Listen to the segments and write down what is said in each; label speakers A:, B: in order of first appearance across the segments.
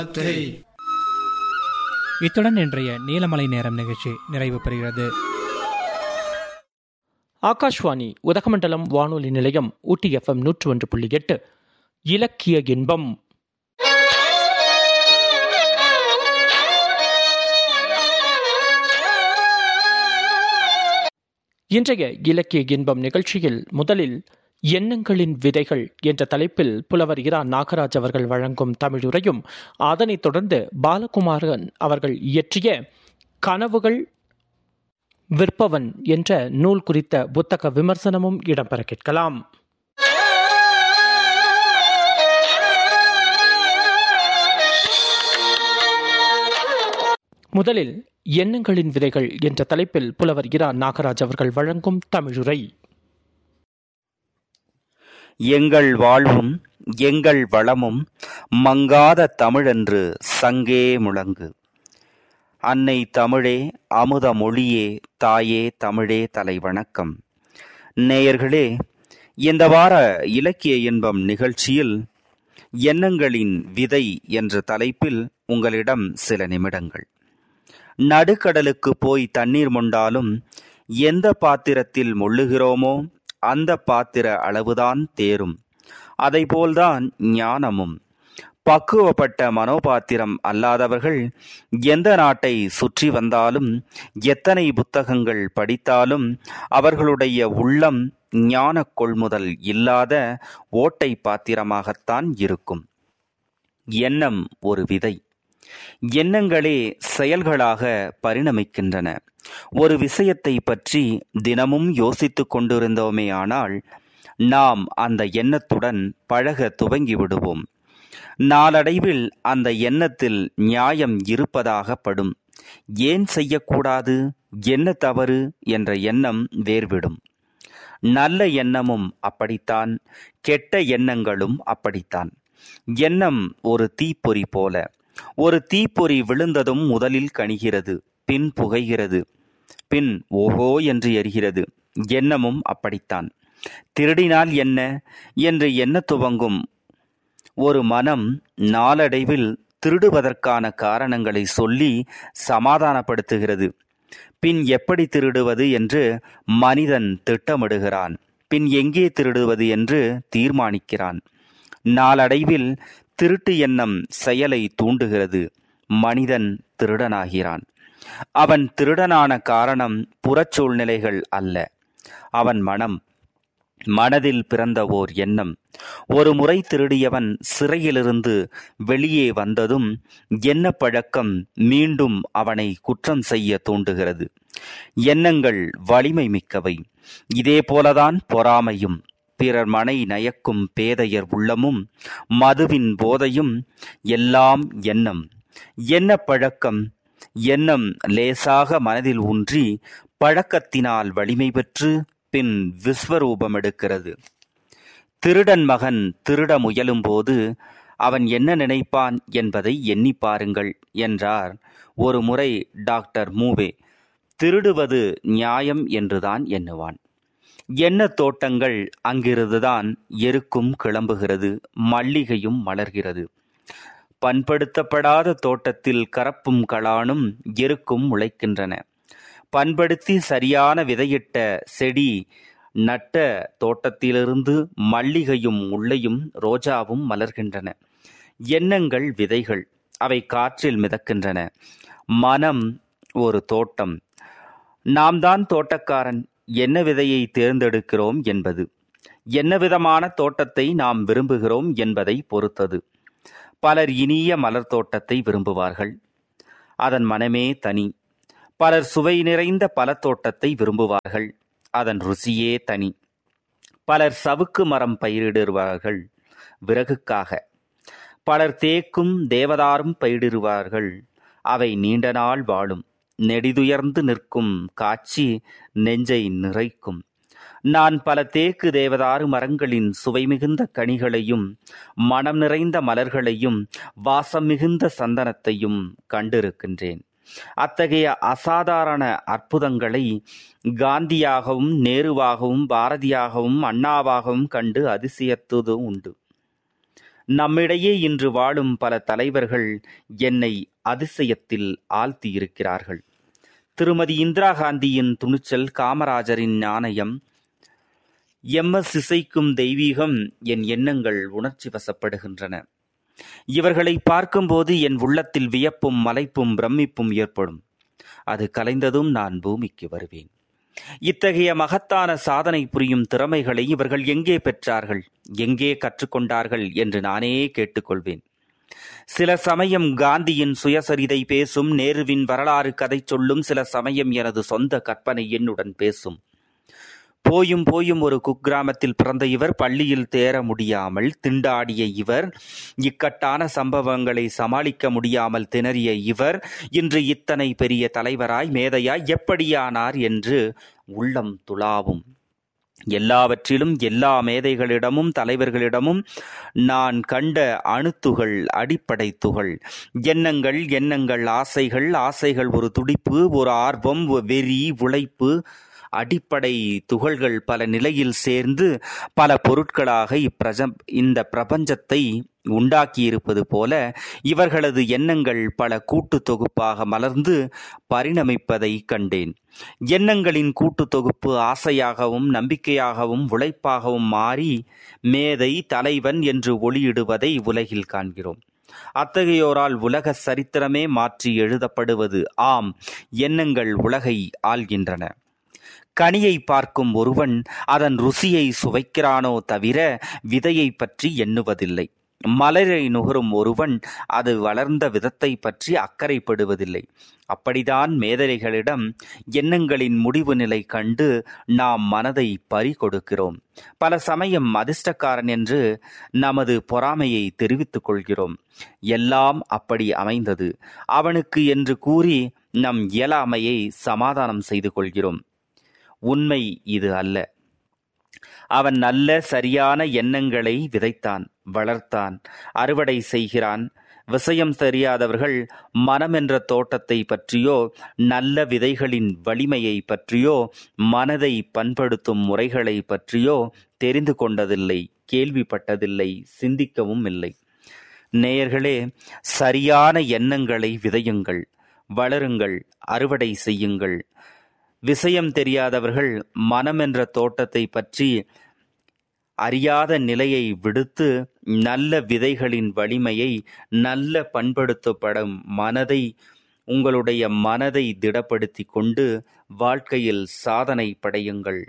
A: இத்துடன் இன்றைய நீலமலை நேரம் நிகழ்ச்சி நிறைவு பெறுகிறது
B: ஆகாஷ்வாணி உதகமண்டலம் வானொலி நிலையம் ஊட்டி எஃப்எம் நூற்று ஒன்று புள்ளி எட்டு இலக்கிய இன்பம் இன்றைய இலக்கிய இன்பம் நிகழ்ச்சியில் முதலில் எண்ணங்களின் விதைகள் என்ற தலைப்பில் புலவர் இரா நாகராஜ் அவர்கள் வழங்கும் தமிழுரையும் அதனைத் தொடர்ந்து பாலகுமாரன் அவர்கள் இயற்றிய கனவுகள் விற்பவன் என்ற நூல் குறித்த புத்தக விமர்சனமும் இடம்பெற கேட்கலாம் முதலில் எண்ணங்களின் விதைகள் என்ற தலைப்பில் புலவர் இரா நாகராஜ் அவர்கள் வழங்கும் தமிழுரை
C: எங்கள் வாழ்வும் எங்கள் வளமும் மங்காத தமிழென்று சங்கே முழங்கு அன்னை தமிழே அமுத மொழியே தாயே தமிழே தலை வணக்கம் நேயர்களே இந்த வார இலக்கிய இன்பம் நிகழ்ச்சியில் எண்ணங்களின் விதை என்ற தலைப்பில் உங்களிடம் சில நிமிடங்கள் நடுக்கடலுக்கு போய் தண்ணீர் மொண்டாலும் எந்த பாத்திரத்தில் மொள்ளுகிறோமோ அந்த பாத்திர அளவுதான் தேரும் அதைபோல்தான் ஞானமும் பக்குவப்பட்ட மனோபாத்திரம் அல்லாதவர்கள் எந்த நாட்டை சுற்றி வந்தாலும் எத்தனை புத்தகங்கள் படித்தாலும் அவர்களுடைய உள்ளம் ஞான கொள்முதல் இல்லாத ஓட்டை பாத்திரமாகத்தான் இருக்கும் எண்ணம் ஒரு விதை எண்ணங்களே செயல்களாக பரிணமிக்கின்றன ஒரு விஷயத்தை பற்றி தினமும் யோசித்துக் கொண்டிருந்தோமே ஆனால் நாம் அந்த எண்ணத்துடன் பழக துவங்கி விடுவோம் நாளடைவில் அந்த எண்ணத்தில் நியாயம் இருப்பதாக படும் ஏன் செய்யக்கூடாது என்ன தவறு என்ற எண்ணம் வேர்விடும் நல்ல எண்ணமும் அப்படித்தான் கெட்ட எண்ணங்களும் அப்படித்தான் எண்ணம் ஒரு தீப்பொறி போல ஒரு தீப்பொறி விழுந்ததும் முதலில் கணிகிறது பின் புகைகிறது பின் ஓஹோ என்று எரிகிறது எண்ணமும் அப்படித்தான் திருடினால் என்ன என்று எண்ண துவங்கும் ஒரு மனம் நாளடைவில் திருடுவதற்கான காரணங்களை சொல்லி சமாதானப்படுத்துகிறது பின் எப்படி திருடுவது என்று மனிதன் திட்டமிடுகிறான் பின் எங்கே திருடுவது என்று தீர்மானிக்கிறான் நாளடைவில் திருட்டு எண்ணம் செயலை தூண்டுகிறது மனிதன் திருடனாகிறான் அவன் திருடனான காரணம் புறச்சூழ்நிலைகள் அல்ல அவன் மனம் மனதில் பிறந்த ஓர் எண்ணம் ஒரு முறை திருடியவன் சிறையிலிருந்து வெளியே வந்ததும் எண்ண பழக்கம் மீண்டும் அவனை குற்றம் செய்ய தூண்டுகிறது எண்ணங்கள் வலிமை மிக்கவை இதே போலதான் பொறாமையும் பிறர் மனை நயக்கும் பேதையர் உள்ளமும் மதுவின் போதையும் எல்லாம் எண்ணம் எண்ண பழக்கம் எண்ணம் லேசாக மனதில் ஊன்றி பழக்கத்தினால் வலிமை பெற்று பின் விஸ்வரூபம் எடுக்கிறது திருடன் மகன் திருட முயலும்போது அவன் என்ன நினைப்பான் என்பதை எண்ணி பாருங்கள் என்றார் ஒரு முறை டாக்டர் மூவே திருடுவது நியாயம் என்றுதான் எண்ணுவான் எண்ண தோட்டங்கள் அங்கிருந்துதான் எருக்கும் கிளம்புகிறது மல்லிகையும் மலர்கிறது பண்படுத்தப்படாத தோட்டத்தில் கரப்பும் களானும் எருக்கும் முளைக்கின்றன பண்படுத்தி சரியான விதையிட்ட செடி நட்ட தோட்டத்திலிருந்து மல்லிகையும் முல்லையும் ரோஜாவும் மலர்கின்றன எண்ணங்கள் விதைகள் அவை காற்றில் மிதக்கின்றன மனம் ஒரு தோட்டம் நாம் தான் தோட்டக்காரன் என்ன விதையை தேர்ந்தெடுக்கிறோம் என்பது என்ன விதமான தோட்டத்தை நாம் விரும்புகிறோம் என்பதை பொறுத்தது பலர் இனிய மலர் தோட்டத்தை விரும்புவார்கள் அதன் மனமே தனி பலர் சுவை நிறைந்த பழத்தோட்டத்தை விரும்புவார்கள் அதன் ருசியே தனி பலர் சவுக்கு மரம் பயிரிடுவார்கள் விறகுக்காக பலர் தேக்கும் தேவதாரும் பயிரிடுவார்கள் அவை நீண்ட நாள் வாழும் நெடிதுயர்ந்து நிற்கும் காட்சி நெஞ்சை நிறைக்கும் நான் பல தேக்கு தேவதாறு மரங்களின் சுவை மிகுந்த கனிகளையும் மனம் நிறைந்த மலர்களையும் வாசம் மிகுந்த சந்தனத்தையும் கண்டிருக்கின்றேன் அத்தகைய அசாதாரண அற்புதங்களை காந்தியாகவும் நேருவாகவும் பாரதியாகவும் அண்ணாவாகவும் கண்டு அதிசயத்துவது உண்டு நம்மிடையே இன்று வாழும் பல தலைவர்கள் என்னை அதிசயத்தில் ஆழ்த்தியிருக்கிறார்கள் திருமதி இந்திரா காந்தியின் துணிச்சல் காமராஜரின் நாணயம் எம் எஸ் இசைக்கும் தெய்வீகம் என் எண்ணங்கள் உணர்ச்சி வசப்படுகின்றன இவர்களை பார்க்கும்போது என் உள்ளத்தில் வியப்பும் மலைப்பும் பிரமிப்பும் ஏற்படும் அது கலைந்ததும் நான் பூமிக்கு வருவேன் இத்தகைய மகத்தான சாதனை புரியும் திறமைகளை இவர்கள் எங்கே பெற்றார்கள் எங்கே கற்றுக்கொண்டார்கள் என்று நானே கேட்டுக்கொள்வேன் சில சமயம் காந்தியின் சுயசரிதை பேசும் நேருவின் வரலாறு கதை சொல்லும் சில சமயம் எனது சொந்த கற்பனை என்னுடன் பேசும் போயும் போயும் ஒரு குக்கிராமத்தில் பிறந்த இவர் பள்ளியில் தேர முடியாமல் திண்டாடிய இவர் இக்கட்டான சம்பவங்களை சமாளிக்க முடியாமல் திணறிய இவர் இன்று இத்தனை பெரிய தலைவராய் மேதையாய் எப்படியானார் என்று உள்ளம் துளாவும் எல்லாவற்றிலும் எல்லா மேதைகளிடமும் தலைவர்களிடமும் நான் கண்ட அணுத்துகள் அடிப்படை துகள் எண்ணங்கள் எண்ணங்கள் ஆசைகள் ஆசைகள் ஒரு துடிப்பு ஒரு ஆர்வம் வெறி உழைப்பு அடிப்படை துகள்கள் பல நிலையில் சேர்ந்து பல பொருட்களாக இப்பிரஜ இந்த பிரபஞ்சத்தை உண்டாக்கியிருப்பது போல இவர்களது எண்ணங்கள் பல கூட்டு தொகுப்பாக மலர்ந்து பரிணமிப்பதை கண்டேன் எண்ணங்களின் கூட்டு தொகுப்பு ஆசையாகவும் நம்பிக்கையாகவும் உழைப்பாகவும் மாறி மேதை தலைவன் என்று ஒளியிடுவதை உலகில் காண்கிறோம் அத்தகையோரால் உலக சரித்திரமே மாற்றி எழுதப்படுவது ஆம் எண்ணங்கள் உலகை ஆள்கின்றன கனியை பார்க்கும் ஒருவன் அதன் ருசியை சுவைக்கிறானோ தவிர விதையை பற்றி எண்ணுவதில்லை மலரை நுகரும் ஒருவன் அது வளர்ந்த விதத்தை பற்றி அக்கறைப்படுவதில்லை அப்படிதான் மேதலைகளிடம் எண்ணங்களின் முடிவு நிலை கண்டு நாம் மனதை பறி கொடுக்கிறோம் பல சமயம் அதிர்ஷ்டக்காரன் என்று நமது பொறாமையை தெரிவித்துக் கொள்கிறோம் எல்லாம் அப்படி அமைந்தது அவனுக்கு என்று கூறி நம் இயலாமையை சமாதானம் செய்து கொள்கிறோம் உண்மை இது அல்ல அவன் நல்ல சரியான எண்ணங்களை விதைத்தான் வளர்த்தான் அறுவடை செய்கிறான் விஷயம் தெரியாதவர்கள் மனம் என்ற தோட்டத்தை பற்றியோ நல்ல விதைகளின் வலிமையை பற்றியோ மனதை பண்படுத்தும் முறைகளை பற்றியோ தெரிந்து கொண்டதில்லை கேள்விப்பட்டதில்லை சிந்திக்கவும் இல்லை நேயர்களே சரியான எண்ணங்களை விதையுங்கள் வளருங்கள் அறுவடை செய்யுங்கள் விஷயம் தெரியாதவர்கள் மனம் என்ற தோட்டத்தை பற்றி அறியாத நிலையை விடுத்து நல்ல விதைகளின் வலிமையை நல்ல பண்படுத்தப்படும் மனதை உங்களுடைய மனதை திடப்படுத்தி கொண்டு வாழ்க்கையில் சாதனை படையுங்கள்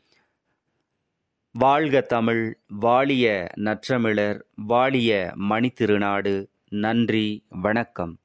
C: வாழ்க தமிழ் வாழிய நற்றமிழர் வாழிய மணித்திருநாடு நன்றி வணக்கம்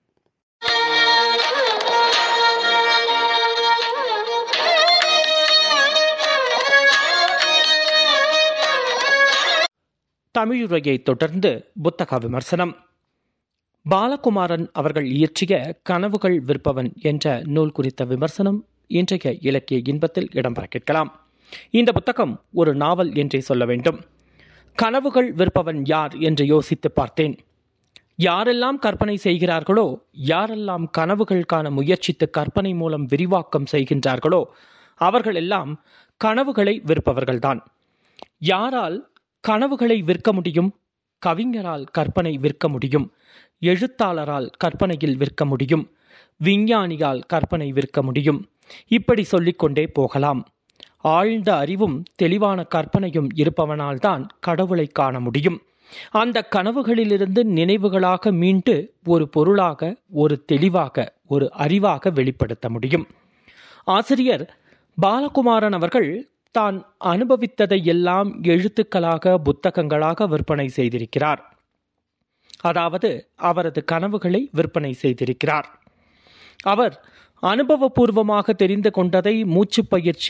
B: தமிழுரையை தொடர்ந்து புத்தக விமர்சனம் பாலகுமாரன் அவர்கள் இயற்றிய கனவுகள் விற்பவன் என்ற நூல் குறித்த விமர்சனம் இன்றைய இலக்கிய இன்பத்தில் இடம்பெற கேட்கலாம் இந்த புத்தகம் ஒரு நாவல் என்றே சொல்ல வேண்டும் கனவுகள் விற்பவன் யார் என்று யோசித்து பார்த்தேன் யாரெல்லாம் கற்பனை செய்கிறார்களோ யாரெல்லாம் கனவுகள் காண முயற்சித்து கற்பனை மூலம் விரிவாக்கம் செய்கின்றார்களோ அவர்கள் எல்லாம் கனவுகளை விற்பவர்கள்தான் யாரால் கனவுகளை விற்க முடியும் கவிஞரால் கற்பனை விற்க முடியும் எழுத்தாளரால் கற்பனையில் விற்க முடியும் விஞ்ஞானியால் கற்பனை விற்க முடியும் இப்படி சொல்லிக்கொண்டே போகலாம் ஆழ்ந்த அறிவும் தெளிவான கற்பனையும் இருப்பவனால்தான் கடவுளை காண முடியும் அந்த கனவுகளிலிருந்து நினைவுகளாக மீண்டு ஒரு பொருளாக ஒரு தெளிவாக ஒரு அறிவாக வெளிப்படுத்த முடியும் ஆசிரியர் பாலகுமாரன் அவர்கள் தான் அனுபவித்ததை எல்லாம் எழுத்துக்களாக புத்தகங்களாக விற்பனை செய்திருக்கிறார் அதாவது அவரது கனவுகளை விற்பனை செய்திருக்கிறார் அவர் அனுபவபூர்வமாக தெரிந்து கொண்டதை மூச்சு பயிற்சி